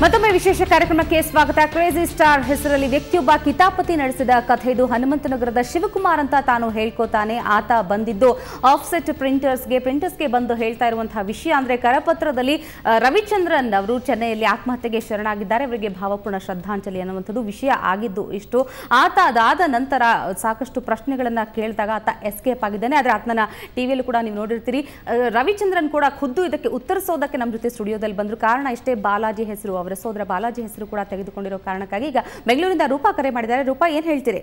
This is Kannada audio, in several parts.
ಮತ್ತೊಮ್ಮೆ ವಿಶೇಷ ಕಾರ್ಯಕ್ರಮಕ್ಕೆ ಸ್ವಾಗತ ಕ್ರೇಜಿ ಸ್ಟಾರ್ ಹೆಸರಲ್ಲಿ ವ್ಯಕ್ತಿಯೊಬ್ಬ ಕಿತಾಪತಿ ನಡೆಸಿದ ಕಥೆ ಇದು ಹನುಮಂತನಗರದ ಶಿವಕುಮಾರ್ ಅಂತ ತಾನು ಹೇಳ್ಕೋತಾನೆ ಆತ ಬಂದಿದ್ದು ಆಫ್ಸೆಟ್ ಪ್ರಿಂಟರ್ಸ್ಗೆ ಪ್ರಿಂಟರ್ಸ್ಗೆ ಬಂದು ಹೇಳ್ತಾ ಇರುವಂತಹ ವಿಷಯ ಅಂದ್ರೆ ಕರಪತ್ರದಲ್ಲಿ ಆ, ರವಿಚಂದ್ರನ್ ಅವರು ಚೆನ್ನೈಯಲ್ಲಿ ಆತ್ಮಹತ್ಯೆಗೆ ಶರಣಾಗಿದ್ದಾರೆ ಅವರಿಗೆ ಭಾವಪೂರ್ಣ ಶ್ರದ್ಧಾಂಜಲಿ ಅನ್ನುವಂಥದ್ದು ವಿಷಯ ಆಗಿದ್ದು ಇಷ್ಟು ಆತ ಅದಾದ ನಂತರ ಸಾಕಷ್ಟು ಪ್ರಶ್ನೆಗಳನ್ನ ಕೇಳಿದಾಗ ಆತ ಎಸ್ಕೇಪ್ ಆಗಿದ್ದಾನೆ ಆದರೆ ಆತನ ಟಿವಿಯಲ್ಲೂ ಕೂಡ ನೀವು ನೋಡಿರ್ತೀರಿ ಆ, ರವಿಚಂದ್ರನ್ ಕೂಡ ಖುದ್ದು ಇದಕ್ಕೆ ಉತ್ತರಿಸೋದಕ್ಕೆ ನಮ್ಮ ಜೊತೆ ಸ್ಟುಡಿಯೋದಲ್ಲಿ ಬಂದ್ರು ಕಾರಣ ಇಷ್ಟೇ ಬಾಲಾಜಿ ಹೆಸರು ಅವರ ಸೋದರ ಬಾಲಾಜಿ ಹೆಸರು ಕೂಡ ತೆಗೆದುಕೊಂಡಿರೋ ಕಾರಣಕ್ಕಾಗಿ ಈಗ ಬೆಂಗಳೂರಿಂದ ರೂಪಾ ಕರೆ ಮಾಡಿದ್ದಾರೆ ರೂಪಾ ಏನ್ ಹೇಳ್ತೀರಿ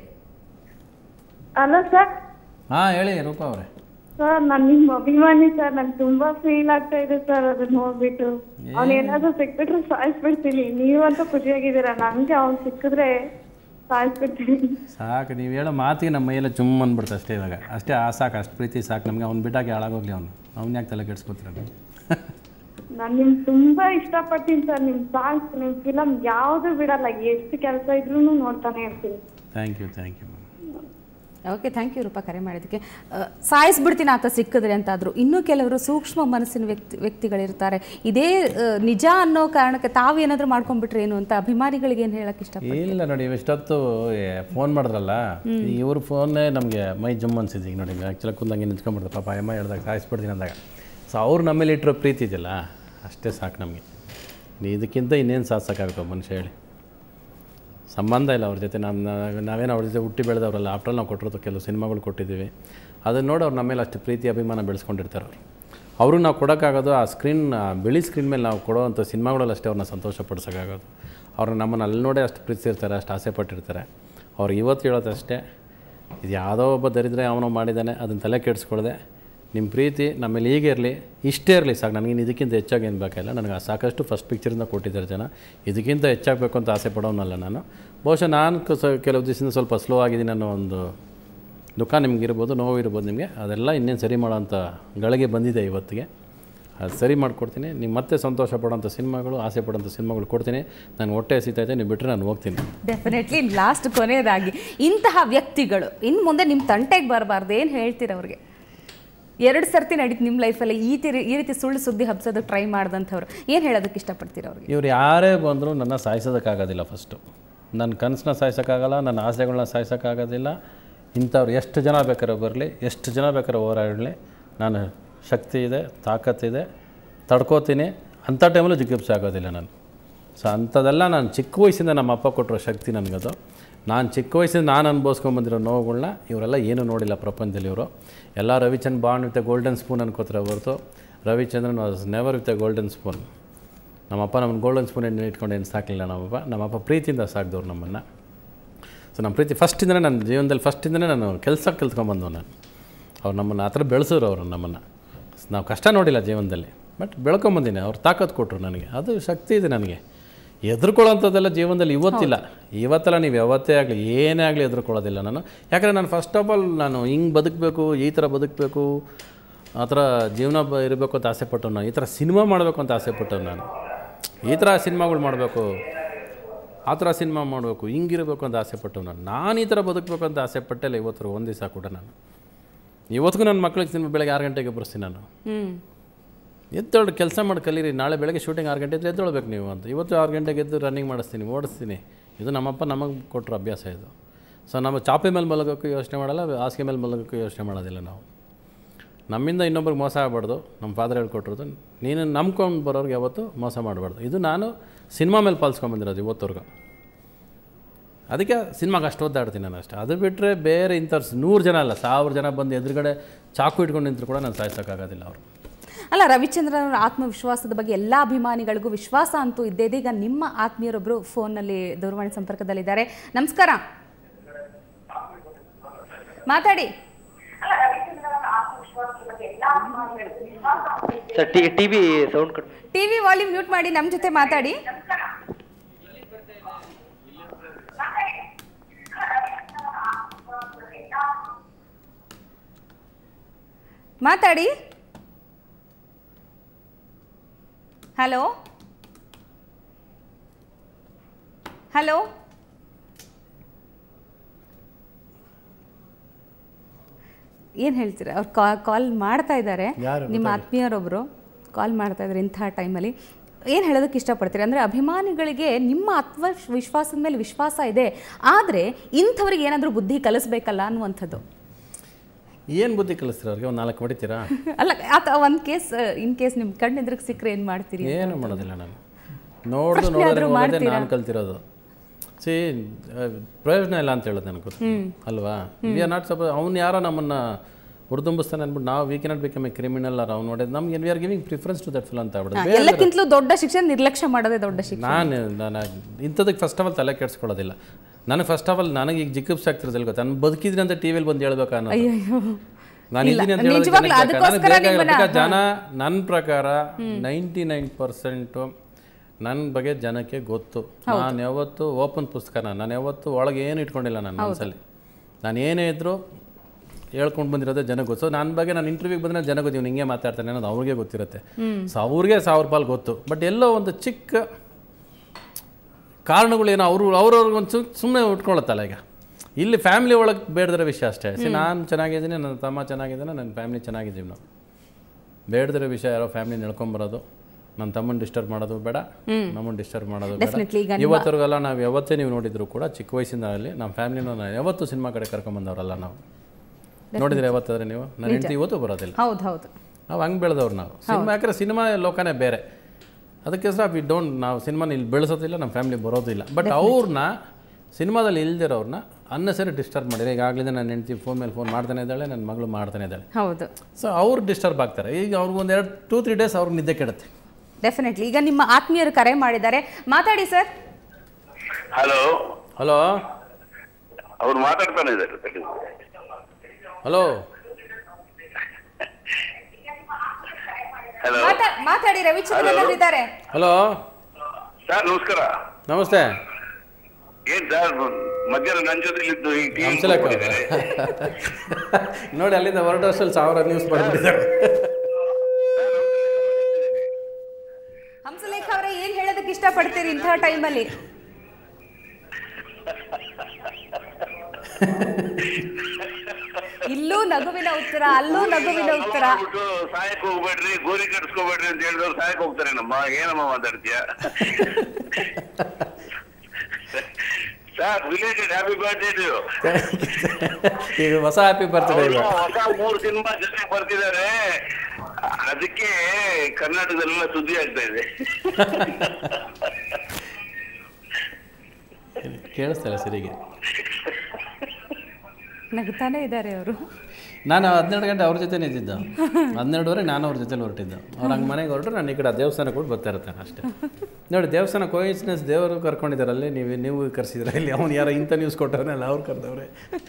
ಅಲ್ಲ ಸರ್ ಹಾಂ ಹೇಳಿ ರೂಪಾ ಅವರೇ ಸರ್ ನಾನು ನಿಮ್ಮ ಅಭಿಮಾನಿ ಸರ್ ನಂಗೆ ತುಂಬಾ ಫೀಲ್ ಆಗ್ತಾ ಇದೆ ಸರ್ ಅದನ್ನ ನೋಡ್ಬಿಟ್ಟು ಅವ್ನು ಏನಾದ್ರು ಸಿಕ್ಬಿಟ್ರೆ ಸಾಯಿಸ್ಬಿಡ್ತೀನಿ ನೀವಂತೂ ಖುಷಿಯಾಗಿದ್ದೀರಾ ನನ್ಗೆ ಅವ್ನು ಸಿಕ್ಕಿದ್ರೆ ಸಾಯಿಸ್ಬಿಡ್ತೀನಿ ಸಾಕು ನೀವು ಹೇಳೋ ಮಾತಿಗೆ ನಮ್ಮ ಮೈಯೆಲ್ಲ ಚುಮ್ ಅಂದ್ಬಿಡ್ತು ಅಷ್ಟೇ ಇವಾಗ ಅಷ್ಟೇ ಆ ಸಾಕು ಅಷ್ಟು ಪ್ರೀತಿ ಸಾಕು ನಮಗೆ ಅವ್ನು ಬಿಟ್ಟಾಗಿ ಹಾಳಾಗೋಗ್ಲಿ ಅವನು ಅವ್ನು ಯಾಕೆ ತಲೆ ಕೆಡ್ಸ್ಕೊತೀರ ನೀವು ನಾನು ನಿಮ್ ತುಂಬಾ ಇಷ್ಟಪಡ್ತೀನಿ ಸರ್ ನಿಮ್ ಸಾಂಗ್ಸ್ ನಿಮ್ ಫಿಲಮ್ ಯಾವ್ದು ಬಿಡಲ್ಲ ಎಷ್ಟು ಕೆಲಸ ಇದ್ರೂ ನೋಡ್ತಾನೆ ಇರ್ತೀನಿ thank you thank you okay thank you Roopa ಕರೆ ಮಾಡಿದ್ದಕ್ಕೆ ಆ, ಸಾಯಿಸ್ಬಿಡ್ತೀನಿ ಆತ ಸಿಕ್ಕಿದ್ರೆ ಅಂತಾದ್ರು ಇನ್ನೂ ಕೆಲವರು ಸೂಕ್ಷ್ಮ ಮನಸ್ಸಿನ ವ್ಯಕ್ತಿ ವ್ಯಕ್ತಿಗಳಿರ್ತಾರೆ ಇದೇ ಆ, ನಿಜ ಅನ್ನೋ ಕಾರಣಕ್ಕೆ ತಾವು ಏನಾದರೂ ಮಾಡ್ಕೊಂಡ್ಬಿಟ್ರೆ ಏನು ಅಂತ ಅಭಿಮಾನಿಗಳಿಗೆ ಏನು ಹೇಳಕ್ಕೆ ಇಷ್ಟ ಇಲ್ಲ ನೋಡಿ ಇಷ್ಟೊತ್ತು ಫೋನ್ ಮಾಡಿದ್ರಲ್ಲ ಇವ್ರ ಫೋನ್ನೇ ನಮಗೆ ಮೈ ಜುಮ್ ಅನ್ಸಿದ್ದು ಈಗ ನೋಡಿ ಆ್ಯಕ್ಚುಲಿ ಕುಂದಂಗೆ ನಿಂತ್ಕೊಂಡ್ಬಿಡ್ತು ಪಾಪ ಅಮ್ಮ ಹೇಳ್ದಾಗ ಸಾಯಿಸ್ಬಿಡ್ತೀನಿ ಅಂದಾಗ ಸೊ ಅವ್ರು ನಮ್ಮಲ್ಲಿ ಇಟ್ಟಿರೋ ಪ್ರೀತಿ ಇದೆಯಲ್ಲ ಅಷ್ಟೇ ಸಾಕು ನಮಗೆ ಇದಕ್ಕಿಂತ ಇನ್ನೇನು ಸಾಧಿಸೋಕ್ಕಾಗುತ್ತೆ ಮನುಷ್ಯ ಹೇಳಿ ಸಂಬಂಧ ಇಲ್ಲ ಅವ್ರ ಜೊತೆ ನಮ್ಮ ನಾವೇನು ಅವ್ರ ಜೊತೆ ಹುಟ್ಟಿ ಬೆಳೆದವ್ರಲ್ಲ ಆಫ್ಟರ್ ನಾವು ಕೊಟ್ಟಿರೋದು ಕೆಲವು ಸಿನಿಮಾಗಳು ಕೊಟ್ಟಿದ್ದೀವಿ ಅದನ್ನ ನೋಡಿ ಅವ್ರು ನಮ್ಮ ಮೇಲೆ ಅಷ್ಟು ಪ್ರೀತಿ ಅಭಿಮಾನ ಬೆಳೆಸ್ಕೊಂಡಿರ್ತಾರೆ ಅವರು ಅವರು ನಾವು ಕೊಡೋಕ್ಕಾಗೋದು ಆ ಸ್ಕ್ರೀನ್ ಬಿಳಿ ಸ್ಕ್ರೀನ್ ಮೇಲೆ ನಾವು ಕೊಡೋವಂಥ ಸಿನಿಮಾಗಳಲ್ಲಿ ಅಷ್ಟೇ ಅವ್ರನ್ನ ಸಂತೋಷ ಪಡಿಸೋಕ್ಕಾಗೋದು ಅವ್ರು ನಮ್ಮನ್ನು ಅಲ್ಲಿ ನೋಡೇ ಅಷ್ಟು ಪ್ರೀತಿಸಿರ್ತಾರೆ ಅಷ್ಟು ಆಸೆ ಪಟ್ಟಿರ್ತಾರೆ ಅವ್ರು ಇವತ್ತು ಹೇಳೋದಷ್ಟೇ ಇದು ಯಾವುದೋ ಒಬ್ಬ ದರಿದ್ರೆ ಅವನು ಮಾಡಿದ್ದಾನೆ ಅದನ್ನು ತಲೆ ಕೆಡಿಸ್ಕೊಳ್ದೆ ನಿಮ್ಮ ಪ್ರೀತಿ ನಮ್ಮಲ್ಲಿ ಹೀಗೆ ಇರಲಿ ಇಷ್ಟೇ ಇರಲಿ ಸಾಕು ನನಗೇನು ಇದಕ್ಕಿಂತ ಹೆಚ್ಚಾಗಿ ಏನು ಬೇಕಿಲ್ಲ ನನಗೆ ಆ ಸಾಕಷ್ಟು ಫಸ್ಟ್ ಪಿಕ್ಚರಿಂದ ಕೊಟ್ಟಿದ್ದಾರೆ ಜನ ಇದಕ್ಕಿಂತ ಹೆಚ್ಚಾಗಬೇಕು ಅಂತ ಆಸೆ ಪಡೋನಲ್ಲ ನಾನು ಬಹುಶಃ ನಾನು ಕ- ಸ ಕೆಲವು ದಿವಸದಿಂದ ಸ್ವಲ್ಪ ಸ್ಲೋ ಆಗಿದ್ದೀನಿ ಅನ್ನೋ ಒಂದು ದುಃಖ ನಿಮ್ಗೆ ಇರ್ಬೋದು ನೋವು ಇರ್ಬೋದು ನಿಮಗೆ ಅದೆಲ್ಲ ಇನ್ನೇನು ಸರಿ ಮಾಡೋಂಥ ಗಳಿಗೆ ಬಂದಿದೆ ಇವತ್ತಿಗೆ ಅದು ಸರಿ ಮಾಡಿಕೊಡ್ತೀನಿ ನೀವು ಮತ್ತೆ ಸಂತೋಷ ಪಡೋಂಥ ಸಿನಿಮಾಗಳು ಆಸೆ ಪಡೋಂಥ ಸಿನಿಮಾಗಳು ಕೊಡ್ತೀನಿ ನಾನು ಹೊಟ್ಟೆ ಹಸಿತೈತೆ ನೀವು ಬಿಟ್ಟರೆ ನಾನು ಹೋಗ್ತೀನಿ ಡೆಫಿನೆಟ್ಲಿ ಲಾಸ್ಟ್ ಕೊನೆಯದಾಗಿ ಇಂತಹ ವ್ಯಕ್ತಿಗಳು ಇನ್ನು ಮುಂದೆ ನಿಮ್ಮ ತಂಟೆಗೆ ಬರಬಾರ್ದು ಏನು ಹೇಳ್ತೀರ ಅವ್ರಿಗೆ ಎರಡು ಸರ್ತಿ ನಡೀತು ನಿಮ್ಮ ಲೈಫಲ್ಲಿ ಈ ತೀರಿ ಈ ರೀತಿ ಸುಳ್ಳು ಸುದ್ದಿ ಹಬ್ಸೋದಕ್ಕೆ ಟ್ರೈ ಮಾಡ್ದಂಥವ್ರು ಏನು ಹೇಳೋದಕ್ಕೆ ಇಷ್ಟಪಡ್ತೀರ ಅವ್ರಿಗೆ ಇವ್ರು ಯಾರೇ ಬಂದರೂ ನನ್ನ ಸಾಯಿಸೋದಕ್ಕಾಗೋದಿಲ್ಲ ಫಸ್ಟು ನನ್ನ ಕನಸನ್ನ ಸಾಯಿಸೋಕ್ಕಾಗಲ್ಲ ನನ್ನ ಆಸೆಗಳನ್ನ ಸಾಯಿಸೋಕ್ಕಾಗೋದಿಲ್ಲ ಇಂಥವ್ರು ಎಷ್ಟು ಜನ ಬೇಕಾದ್ರೆ ಬರಲಿ ಎಷ್ಟು ಜನ ಬೇಕಾದ್ರೆ ಹೋರಾಡಲಿ ನಾನು ಶಕ್ತಿ ಇದೆ ತಾಕತ್ತಿದೆ ತಡ್ಕೋತೀನಿ ಅಂಥ ಟೈಮಲ್ಲೂ ಜಿಗುಪ್ಸೆ ಆಗೋದಿಲ್ಲ ನಾನು ಸೊ ಅಂಥದ್ದೆಲ್ಲ ನಾನು ಚಿಕ್ಕ ವಯಸ್ಸಿಂದ ನಮ್ಮ ಅಪ್ಪ ಕೊಟ್ಟಿರೋ ಶಕ್ತಿ ನನಗದು ನಾನು ಚಿಕ್ಕ ವಯಸ್ಸಿಂದ ನಾನು ಅನುಭವಿಸ್ಕೊಂಬಂದಿರೋ ನೋವುಗಳನ್ನ ಇವರೆಲ್ಲ ಏನೂ ನೋಡಿಲ್ಲ ಪ್ರಪಂಚದಲ್ಲಿ ಇವರು ಎಲ್ಲ ರವಿಚಂದ್ ಬಾಂಡ್ ವಿತ್ ಗೋಲ್ಡನ್ ಸ್ಪೂನ್ ಅನ್ಕೋತಾರೆ ಹೊರತು Ravichandran was never with a golden spoon ನಮ್ಮಪ್ಪ ನಮ್ಮನ್ನು ಗೋಲ್ಡನ್ ಸ್ಪೂನ್ ಎಣ್ಣೆ ಇಟ್ಕೊಂಡು ಏನು ಸಾಕಲಿಲ್ಲ ನಮ್ಮಪ್ಪ ನಮ್ಮಪ್ಪ ಪ್ರೀತಿಯಿಂದ ಸಾಕಿದವ್ರು ನಮ್ಮನ್ನು ಸೊ ನಮ್ಮ ಪ್ರೀತಿ ಫಸ್ಟಿಂದನೇ ನನ್ನ ಜೀವನದಲ್ಲಿ ಫಸ್ಟಿಂದನೇ ನಾನು ಕೆಲಸ ಕಲ್ತ್ಕೊಂಬಂದವು ನಾನು ಅವ್ರು ನಮ್ಮನ್ನು ಆ ಥರ ಬೆಳೆಸಿದ್ರು ಅವರು ನಮ್ಮನ್ನು ನಾವು ಕಷ್ಟ ನೋಡಿಲ್ಲ ಜೀವನದಲ್ಲಿ ಬಟ್ ಬೆಳ್ಕೊಂಬಂದಿನಿ ಅವ್ರು ತಾಕತ್ತು ಕೊಟ್ಟರು ನನಗೆ ಅದು ಶಕ್ತಿ ಇದೆ ನನಗೆ ಎದುರ್ಕೊಳ್ಳೋಂಥದ್ದೆಲ್ಲ ಜೀವನದಲ್ಲಿ ಇವತ್ತಿಲ್ಲ ಇವತ್ತೆಲ್ಲ ನೀವು ಯಾವತ್ತೇ ಆಗಲಿ ಏನೇ ಆಗಲಿ ಎದುರ್ಕೊಳ್ಳೋದಿಲ್ಲ ನಾನು ಯಾಕಂದರೆ ನಾನು ಫಸ್ಟ್ ಆಫ್ ಆಲ್ ನಾನು ಹಿಂಗೆ ಬದುಕಬೇಕು ಈ ಥರ ಬದುಕಬೇಕು ಆ ಥರ ಜೀವನ ಬ ಇರಬೇಕು ಅಂತ ಆಸೆ ಪಟ್ಟವು ನಾನು ಈ ಥರ ಸಿನಿಮಾ ಮಾಡಬೇಕು ಅಂತ ಆಸೆ ಪಟ್ಟವು ನಾನು ಈ ಥರ ಸಿನಿಮಾಗಳು ಮಾಡಬೇಕು ಆ ಥರ ಸಿನಿಮಾ ಮಾಡಬೇಕು ಹಿಂಗಿರಬೇಕು ಅಂತ ಆಸೆ ಪಟ್ಟವು ನಾನು ನಾನು ಈ ಥರ ಬದುಕಬೇಕು ಅಂತ ಆಸೆ ಪಟ್ಟಿಲ್ಲ ಇವತ್ತು ಒಂದು ದಿವಸ ಕೂಡ ನಾನು ಇವತ್ತಿಗೂ ನನ್ನ ಮಕ್ಳಿಗೆ ಸಿನಿಮಾ ಬೆಳಗ್ಗೆ ಆರು ಗಂಟೆಗೆ ಬರ್ತೀನಿ ನಾನು ಹ್ಞೂ ಎದ್ದೊಳ್ಳು ಕೆಲಸ ಮಾಡಿ ಕಲೀರಿ ನಾಳೆ ಬೆಳಗ್ಗೆ ಶೂಟಿಂಗ್ ಆರು ಗಂಟೆ ಇದ್ರೆ ಎದ್ದೊಳ್ಬೇಕು ನೀವು ಅಂತ ಇವತ್ತು ಆರು ಗಂಟೆಗೆ ಎದ್ದು ರನ್ನಿಂಗ್ ಮಾಡಿಸ್ತೀನಿ ಓಡಿಸ್ತೀನಿ ಇದು ನಮ್ಮಪ್ಪ ನಮಗೆ ಕೊಟ್ಟರು ಅಭ್ಯಾಸ ಇದು ಸೊ ನಮ್ಮ ಚಾಪೆ ಮೇಲೆ ಮಲಗೋಕ್ಕೂ ಯೋಚನೆ ಮಾಡಲ್ಲ ಹಾಸಿಗೆ ಮೇಲೆ ಮಲಗೋಕ್ಕೂ ಯೋಚನೆ ಮಾಡೋದಿಲ್ಲ ನಾವು ನಮ್ಮಿಂದ ಇನ್ನೊಬ್ರಿಗೆ ಮೋಸ ಆಗಬಾರ್ದು ನಮ್ಮ ಫಾದರ್ ಹೇಳ್ಕೊಟ್ಟಿರೋದು ನೀನು ನಂಬ್ಕೊಂಡು ಬರೋರ್ಗೆ ಯಾವತ್ತೂ ಮೋಸ ಮಾಡಬಾರ್ದು ಇದು ನಾನು ಸಿನಿಮಾ ಮೇಲೆ ಪಾಲಿಸ್ಕೊಂಬಂದಿರೋದು ಇವತ್ತವರೆಗೂ ಅದಕ್ಕೆ ಸಿನಿಮಾಗೆ ಅಷ್ಟು ಒದ್ದಾಡ್ತೀನಿ ನಾನು ಅಷ್ಟೇ ಅದು ಬಿಟ್ಟರೆ ಬೇರೆ ಇಂಥವ್ರು ನೂರು ಜನ ಅಲ್ಲ ಸಾವಿರ ಜನ ಬಂದು ಎದುರುಗಡೆ ಚಾಕು ಇಟ್ಕೊಂಡು ನಿಂತರು ಕೂಡ ನಾನು ಸಾಯಿಸೋಕ್ಕಾಗೋದಿಲ್ಲ ಅವರು ಅಲ್ಲ ರವಿಚಂದ್ರನ್ ಅವರ ಆತ್ಮವಿಶ್ವಾಸದ ಬಗ್ಗೆ ಎಲ್ಲ ಅಭಿಮಾನಿಗಳಿಗೂ ವಿಶ್ವಾಸ ಅಂತೂ ಇದ್ದೇ ಇದೆ. ಈಗ ನಿಮ್ಮ ಆತ್ಮೀಯರೊಬ್ಬರು ಫೋನ್ನಲ್ಲಿ ದೂರವಾಣಿ ಸಂಪರ್ಕದಲ್ಲಿದ್ದಾರೆ ನಮಸ್ಕಾರ ಮಾತಾಡಿ sir T TV sound cut TV volume mute ಮಾಡಿ ನಮ್ಮ ಜೊತೆ ಮಾತಾಡಿ ಮಾತಾಡಿ ಹಲೋ ಹಲೋ ಏನು ಹೇಳ್ತೀರಾ ಅವ್ರು ಕಾಲ್ ಮಾಡ್ತಾ ಇದ್ದಾರೆ ಯಾರು? ನಿಮ್ಮ ಆತ್ಮೀಯರೊಬ್ಬರು ಕಾಲ್ ಮಾಡ್ತಾ ಇದ್ದಾರೆ ಇಂಥ ಟೈಮಲ್ಲಿ ಏನು ಹೇಳೋದಕ್ಕೆ ಇಷ್ಟಪಡ್ತೀರಿ ಅಂದರೆ ಅಭಿಮಾನಿಗಳಿಗೆ ನಿಮ್ಮ ಆತ್ಮ ವಿಶ್ವಾಸದ ಮೇಲೆ ವಿಶ್ವಾಸ ಇದೆ ಆದರೆ ಇಂಥವ್ರಿಗೆ ಏನಾದರೂ ಬುದ್ಧಿ ಕಲಿಸ್ಬೇಕಲ್ಲ ಅನ್ನುವಂಥದ್ದು ಏನು ಬುದ್ಧಿ ಕಲಿಸ್ತೀರ ಅವ್ರಿಗೆ ಒಂದು ನಾಲ್ಕು ಹೊಡಿತೀರಾ ಅಲ್ಲ ಆತ ಒಂದು ಕೇಸ್ ಇನ್ ಕೇಸ್ ನಿಮ್ಮ ಕಣ್ಣೆದ್ರಿಗೆ ಸಿಕ್ಕರೆ ಏನು ಮಾಡ್ತೀರಿ ಏನು ಮಾಡೋದಿಲ್ಲ ನಾನು ನೋಡ್ದು ಪ್ರಶ್ನೆ ನೋಡಿದ್ರೆ ಆದ್ರೂ ಹೋಗೋದೇ ಮಾಡ್ತೀರಾ? ನಾನು ಕಲ್ತಿರೋದು ಸಿ ಪ್ರಯೋಜನ ಇಲ್ಲ ಅಂತ ಹೇಳೋದು ನನಗೆ ಗೊತ್ತು ಅಲ್ವಾ ವಿ ಆರ್ ನಾಟ್ ಸಪೋಸ್ ಅವ್ನು ಯಾರೋ ನಮ್ಮನ್ನು ಹುರಿದುಂಬಿಸ್ತಾನೆ ಅಂದ್ಬಿಟ್ಟು ನಾವು we cannot become a criminal or ಅವ್ನು ನೋಡಿದ್ರೆ ನಮ್ಗೆ we are giving preference to that feel ಅಂತ ಹಾ, ಆಗ್ಬಿಡುತ್ತೆ ಎಲ್ಲಕ್ಕಿಂತಲೂ ದೊಡ್ಡ ಶಿಕ್ಷೆ ನಿರ್ಲಕ್ಷ್ಯ ಮಾಡೋದೇ ದೊಡ್ಡ ಶಿಕ್ಷೆ ನಾನು ನಾನು ಇಂಥದಕ್ಕೆ ಫಸ್ಟ್ ಆಫ್ ಆಲ್ ತಲೆ ಕೆಡಿಸ್ಕೊಳ್ಳೋದಿಲ್ಲ ನನಗೆ ಫಸ್ಟ್ ಆಫ್ ಆಲ್ ನನಗೆ ಈಗ ಜಿಕ್ಕಪ್ಸ್ ಆಗ್ತಿರೋದಿಲ್ಲ ಗೊತ್ತಾ ನಾನು ಬದುಕಿದ್ರೆ ಅಂತ ಟಿ ವಿಲಿ ಬಂದು ಹೇಳ್ಬೇಕಾ ಅನ್ನೋದು ಅಯ್ಯೋ ನಾನು ಇದ್ದೀನಿ ಅಂತ ಹೇಳೋದು ನಿಜವಾಗ್ಲೂ ಜನಕ್ಕೆ ಬೇಕಾ? ನನಗೆ ಅದಕ್ಕೋಸ್ಕರ ಬೇಕಾಗಿಲ್ಲ. ನಿಮ್ಮನ್ನ- because ಜನ ನನ್ನ ಪ್ರಕಾರ ನೈಂಟಿ ನೈನ್ ಪರ್ಸೆಂಟು ನನ್ನ ಬಗ್ಗೆ ಜನಕ್ಕೆ ಗೊತ್ತು ನಾನು ಯಾವತ್ತು ಓಪನ್ ಪುಸ್ತಕನ ನಾನು ಯಾವತ್ತು ಒಳಗೆ ಏನು ಇಟ್ಕೊಂಡಿಲ್ಲ ನನ್ನ ಮನಸ್ಸಲ್ಲಿ ನಾನು ಏನೇ ಇದ್ದರೂ ಹೇಳ್ಕೊಂಡು ಬಂದಿರೋದೇ ಜನಕ್ಕೆ ಗೊತ್ತು ಸೊ ನನ್ನ ಬಗ್ಗೆ ನಾನು ಇಂಟರ್ವ್ಯೂಗೆ ಬಂದರೆ ಜನ ಗೊತ್ತು ಇವ್ನು ಹಿಂಗೆ ಮಾತಾಡ್ತಾನೆ ಅನ್ನೋದು ಅವ್ರಿಗೆ ಗೊತ್ತಿರುತ್ತೆ ಸೊ ಅವ್ರಿಗೆ ಸಾವಿರ ಪಾಲು ಗೊತ್ತು ಬಟ್ ಎಲ್ಲೋ ಒಂದು ಚಿಕ್ಕ ಕಾರಣಗಳೇನೋ ಅವರು ಅವ್ರವ್ರಿಗೆ ಒಂದು ಸುಮ್ಮನೆ ಉಟ್ಕೊಳತ್ತಲ್ಲ ಈಗ ಇಲ್ಲಿ ಫ್ಯಾಮಿಲಿ ಒಳಗೆ ಬೇಡದಿರೋ ವಿಷಯ ಅಷ್ಟೇ ಸಿ ನಾನು ಚೆನ್ನಾಗಿದ್ದೀನಿ ನನ್ನ ತಮ್ಮ ಚೆನ್ನಾಗಿದ್ದಾನೆ ನನ್ನ ಫ್ಯಾಮಿಲಿ ಚೆನ್ನಾಗಿದ್ದೀವಿ ನಾವು ಬೇಡದಿರೋ ವಿಷಯ ಯಾರೋ ಫ್ಯಾಮಿಲಿ ನಡ್ಕೊಂಬರೋದು ನನ್ನ ತಮ್ಮನ ಡಿಸ್ಟರ್ಬ್ ಮಾಡೋದು ಬೇಡ ನಮ್ಮನ್ನು ಡಿಸ್ಟರ್ಬ್ ಮಾಡೋದು ಬೇಡ Definitely ಈಗ ಇವತ್ತರೆಗೆಲ್ಲ ನಾವು ಯಾವತ್ತೇ ನೀವು ನೋಡಿದ್ರು ಕೂಡ ಚಿಕ್ಕ ವಯಸ್ಸಿಂದ ಆಗಲಿ ನಮ್ಮ ಫ್ಯಾಮಿಲಿನ ನಾವು ಯಾವತ್ತೂ ಸಿನಿಮಾ ಕಡೆ ಕರ್ಕೊಂಬಂದವರಲ್ಲ ನಾವು ನೋಡಿದ್ರೆ ಯಾವತ್ತಾದ್ರೆ ನೀವು ನನ್ನ ಹೆಂಡತಿ ಇವತ್ತು ಬರೋದಿಲ್ಲ ಹೌದು ಹೌದು ನಾವು ಹಂಗೆ ಬೆಳೆದವ್ರು ನಾವು ಸಿನಿಮಾ ಯಾಕಂದ್ರೆ ಸಿನಿಮಾ ಲೋಕನೇ ಬೇರೆ ಅದಕ್ಕೋಸ್ಕರ ವಿ ಡೋಂಟ್ ನಾವು ಸಿನಿಮಾನ ಇಲ್ಲಿ ಬೆಳೆಸೋದಿಲ್ಲ ನಮ್ಮ ಫ್ಯಾಮಿಲಿ ಬರೋದಿಲ್ಲ ಬಟ್ ಅವ್ರನ್ನ ಸಿನಿಮಾದಲ್ಲಿ ಇಲ್ದಿರೋರ್ನ ಅನ್ನಸರಿ ಡಿಸ್ಟರ್ಬ್ ಮಾಡಿದ್ರೆ ಈಗಾಗಲೇ ನನ್ನ ಹೆಂಡತಿ ಫೋನ್ ಮೇಲೆ ಫೋನ್ ಮಾಡ್ತಾನೆ ಇದ್ದಾಳೆ ನನ್ನ ಮಗಳು ಮಾಡ್ತಾನೆ ಇದ್ದಾಳೆ ಹೌದು ಸೊ ಅವ್ರು ಡಿಸ್ಟರ್ಬ್ ಆಗ್ತಾರೆ ಈಗ ಅವ್ರಿಗೆ ಒಂದು ಎರಡು ಟೂ ತ್ರೀ ಡೇಸ್ ಅವ್ರಿಗೆ ನಿದ್ದೆ ಕೆಡುತ್ತೆ ಡೆಫಿನೆಟ್ಲಿ ಈಗ ನಿಮ್ಮ ಆತ್ಮೀಯರು ಕರೆ ಮಾಡಿದ್ದಾರೆ ಮಾತಾಡಿ ಸರ್ ಹಲೋ ಹಲೋ ಅವ್ರು ಮಾತಾಡ್ತಾನೆ ಇದ್ದಾರೆ ಹಲೋ ಹಲೋ ಮಾತಾ- ಮಾತಾಡಿ ರವಿಚಂದ್ರನ್ ಅವರು ಇದ್ದಾರೆ ಹಲೋ ಸರ್ ನಮಸ್ಕಾರ ನಮಸ್ತೆ ಏನ್ ಸರ್ ಮಧ್ಯಾಹ್ನ ನನ್ನ ಜೊತೆ ಇದ್ದು ಈ ಟೀಮ್ ಹಂಸಲೇಖ ಅವ್ರೆ. ನೋಡಿ ಅಲ್ಲಿಂದ ಹೊರಡೋಷ್ಟಲ್ಲಿ ಸಾವಿರ ನ್ಯೂಸ್ ಬರ್ಬಿಟ್ಟಿದ್ದಾರೆ ಹಂಸಲೇಖ ಅವರೇ ಏನ್ ಹೇಳೋದಕ್ಕೆ ಇಷ್ಟಪಡ್ತೀರಿ ಇಂಥ ಟೈಮಲ್ಲಿ ಇಲ್ಲೂ ನಗುವಿನ ಉತ್ತರ ಅಲ್ಲೂ ನಗುವಿನ ಉತ್ತರ ಮಾಡ್ಬಿಟ್ಟು ಸಾಯಕ್ ಹೋಗ್ಬೇಡ್ರಿ ಗೋಲಿ ಕಟ್ಸ್ಕೋಬೇಡ್ರಿ ಅಂತ ಹೇಳಿದವ್ರು ಸಾಯಕ್ ಹೋಗ್ತಾರೆ ನಮ್ಮ ಏನಮ್ಮ ಮಾತಾಡ್ತೀಯ sir village happy birthday to ಈಗ ಹೊಸ ಹ್ಯಾಪಿ ಬರ್ತಡೆ ಈಗ ಹೊಸ ಮೂರು ಸಿನಿಮಾ ಜೊತೆ ಬರ್ತಿದ್ದಾರೆ ಅದಕ್ಕೆ ಕರ್ನಾಟಕದಲ್ಲೆಲ್ಲ ಸುದ್ದಿ ಆಗ್ತಾ ಇದೆ ಕೇಳಿಸ್ತಾರೆ ಸರಿಗೆ ನಗ್ತಾನೆ ಇದ್ದಾರೆ ಅವರು ನಾನು ಹನ್ನೆರಡು ಗಂಟೆ ಅವ್ರ ಜೊತೆ ಇದ್ದಿದ್ದು ಹನ್ನೆರಡುವರೆ ನಾನು ಅವ್ರ ಜೊತೆ ಹೊರಟಿದ್ದು ಅವ್ರು ಹಂಗೆ ಮನೆಗೆ ಹೊರಟು ನಾನು ಈ ಕಡೆ ಆ ದೇವಸ್ಥಾನಕ್ಕೆ ಕೂಡ ಬರ್ತಾ ಇರ್ತಾನೆ ಅಷ್ಟೇ ನೋಡಿ ದೇವಸ್ಥಾನ ಕೋಯಿನ್ಸಿಡೆನ್ಸ್ ದೇವರು ಕರ್ಕೊಂಡಿದ್ದಾರಲ್ಲಿ ನೀವು ನೀವು ಕರೆಸಿದ್ರೆ ಇಲ್ಲಿ ಅವ್ನು ಯಾರೋ ಇಂಥ ನ್ಯೂಸ್ ಕೊಟ್ಟವನಲ್ಲ ಅವ್ರು ಕರೆದವ್ರೆ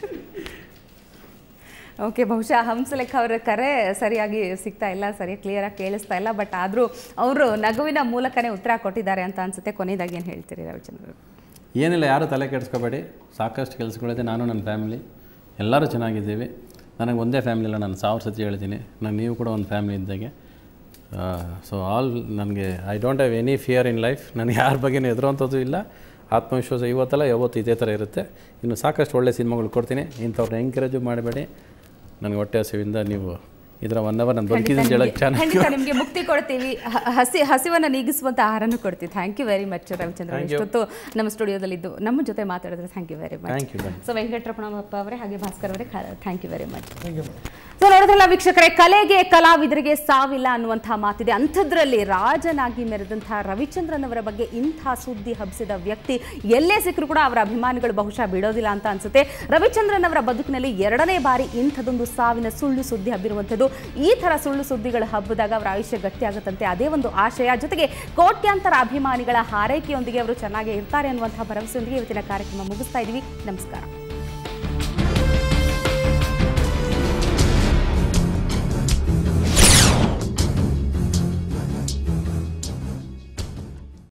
ಓಕೆ ಬಹುಶಃ ಹಂಸಲೇಖ ಅವರ ಕರೆ ಸರಿಯಾಗಿ ಸಿಗ್ತಾ ಇಲ್ಲ ಸರಿಯಾಗಿ ಕ್ಲಿಯರಾಗಿ ಕೇಳಿಸ್ತಾ ಇಲ್ಲ ಬಟ್ ಆದರೂ ಅವರು ನಗುವಿನ ಮೂಲಕನೇ ಉತ್ತರ ಕೊಟ್ಟಿದ್ದಾರೆ ಅಂತ ಅನ್ಸುತ್ತೆ ಕೊನೆಯದಾಗಿ ಏನು ಹೇಳ್ತೀರಿ ರವಿಚಂದ್ರ ಅವರು ಏನಿಲ್ಲ ಯಾರು ತಲೆ ಕೆಡಿಸ್ಕೋಬೇಡಿ ಸಾಕಷ್ಟು ಕೆಲಸಗಳಿದೆ ನಾನು ನನ್ನ ಫ್ಯಾಮಿಲಿ ಎಲ್ಲರೂ ಚೆನ್ನಾಗಿದ್ದೀವಿ ನನಗೆ ಒಂದೇ ಫ್ಯಾಮಿಲಿ ಇಲ್ಲ ನಾನು ಸಾವಿರ ಸತಿ ಹೇಳ್ತೀನಿ ನಾನು ನೀವು ಕೂಡ ಒಂದು ಫ್ಯಾಮಿಲಿ ಇದ್ದಾಗೆ ಸೊ ಆಲ್ ನನಗೆ I don't have any fear in life ನನಗೆ ಯಾರ ಬಗ್ಗೆನೂ ಎದುರುವಂಥದ್ದು ಇಲ್ಲ ಆತ್ಮವಿಶ್ವಾಸ ಇವತ್ತಲ್ಲ ಯಾವತ್ತು ಇದೇ ಥರ ಇರುತ್ತೆ ಇನ್ನು ಸಾಕಷ್ಟು ಒಳ್ಳೆ ಸಿನಿಮಾಗಳು ಕೊಡ್ತೀನಿ ಇಂಥವ್ರನ್ನ ಎಂಕರೇಜು ಮಾಡಬೇಡಿ ನನಗೆ ಹೊಟ್ಟೆ ಹಸಿವಿಂದ ನೀವು ಇದರ ಒನ್ ಅವರ್ ನಾನು ಬದುಕಿದ್ದೀನಿ ಅಂತ ಹೇಳಕ್ಕೆ ಚೆನ್ನಾಗಿ ಖಂಡಿತ ನಿಮಗೆ ಮುಕ್ತಿ ಕೊಡ್ತೀವಿ ಹ- ಹಸಿ ಹಸಿವನ್ನು ನೀಗಿಸುವಂತ ಆಹಾರನೂ ಕೊಡ್ತೀವಿ thank you very much Ravichandra Thank you. ಇಷ್ಟೊತ್ತು ನಮ್ಮ ಸ್ಟುಡಿಯೋದಲ್ಲಿದ್ದು ನಮ್ಮ ಜೊತೆ ಮಾತಾಡಿದ್ರೆ thank you very much thank you ಬನ್ನಿ ಸೊ ವೆಂಕಟರಮಣಪ್ಪ ಅವರೇ ಹಾಗೆ ಭಾಸ್ಕರ್ ಅವರೇ thank you very much so ನೋಡಿದ್ರಲ್ಲ ವೀಕ್ಷಕರೇ ಕಲೆಗೆ ಕಲಾವಿದರಿಗೆ ಸಾವಿಲ್ಲ ಅನ್ನುವಂತಹ ಮಾತಿದೆ ಅಂಥದ್ರಲ್ಲಿ ರಾಜನಾಗಿ ಮೆರೆದಂತಹ ರವಿಚಂದ್ರನ್ ಅವರ ಬಗ್ಗೆ ಇಂಥ ಸುದ್ದಿ ಹಬ್ಬಿಸಿದ ವ್ಯಕ್ತಿ ಎಲ್ಲೇ ಸಿಕ್ಕರೂ ಕೂಡ ಅವರ ಅಭಿಮಾನಿಗಳು ಬಹುಶಃ ಬಿಡೋದಿಲ್ಲ ಅಂತ ಅನ್ಸುತ್ತೆ ರವಿಚಂದ್ರನ್ ಅವರ ಬದುಕಿನಲ್ಲಿ ಎರಡನೇ ಬಾರಿ ಇಂಥದೊಂದು ಸಾವಿನ ಸುಳ್ಳು ಸುದ್ದಿ ಹಬ್ಬಿರುವಂಥದ್ದು ಈ ಥರ ಸುಳ್ಳು ಸುದ್ದಿಗಳು ಹಬ್ಬಿದಾಗ ಅವರ ಆಯುಷ್ಯ ಗಟ್ಟಿಯಾಗುತ್ತಂತೆ ಅದೇ ಒಂದು ಆಶಯ ಜೊತೆಗೆ ಕೋಟ್ಯಾಂತರ ಅಭಿಮಾನಿಗಳ ಹಾರೈಕೆಯೊಂದಿಗೆ ಅವರು ಚೆನ್ನಾಗೇ ಇರ್ತಾರೆ ಅನ್ನುವಂತಹ ಭರವಸೆಯೊಂದಿಗೆ ಇವತ್ತಿನ ಕಾರ್ಯಕ್ರಮ ಮುಗಿಸ್ತಾ ಇದ್ದೀವಿ ನಮಸ್ಕಾರ